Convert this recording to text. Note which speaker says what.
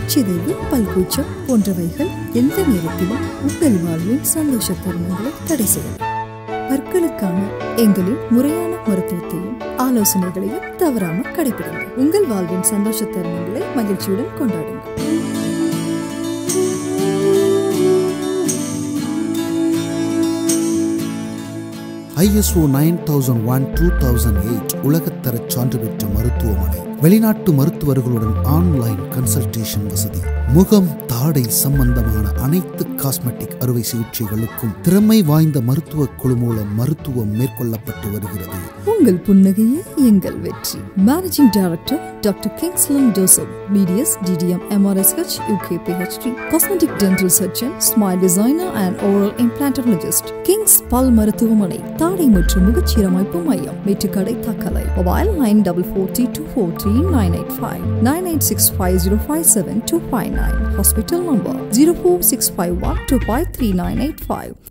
Speaker 1: நச்சிதைவு பல்கூச்சம் போன்றவைகள் எந்த நேரத்திலும் உங்கள் வாழ்வின் சந்தோஷ தருணங்களை தடை செய்யலாம் பற்களுக்கான எங்களின் முறையான மருத்துவத்தையும் ஆலோசனைகளையும் தவறாமல் கடைபிடிங்க உங்கள் வாழ்வின் சந்தோஷ தருணங்களை மகிழ்ச்சியுடன் கொண்டாடுங்க
Speaker 2: ISO nine thousand one two thousand eight உலகத்தர சான்று பெற்ற மருத்துவமனை வெளிநாட்டு மருத்துவர்களுடன் ஆன்லைன் கன்சல்டேஷன் வசதி முகம் தாடை சம்பந்தமான அனைத்து காஸ்மெட்டிக் அறுவை சிகிச்சைகளுக்கும் திறமை வாய்ந்த மருத்துவ குழு மூலம் மருத்துவம் மேற்கொள்ளப்பட்டு வருகிறது
Speaker 1: உங்கள் புன்னகையே எங்கள் வெற்றி managing director doctor Kingslin Joseph BDS DDM MRSH UK PhD cosmetic dental surgeon smile designer and oral implantologist Kings பல் மருத்துவமனை தாடை மற்றும் முகச்சீரமைப்பு மையம் Mettukadai Thuckalay mobile nine double four three two four three nine eight five nine eight six five zero five seven two five nine hospital number zero four six five one two five three nine eight five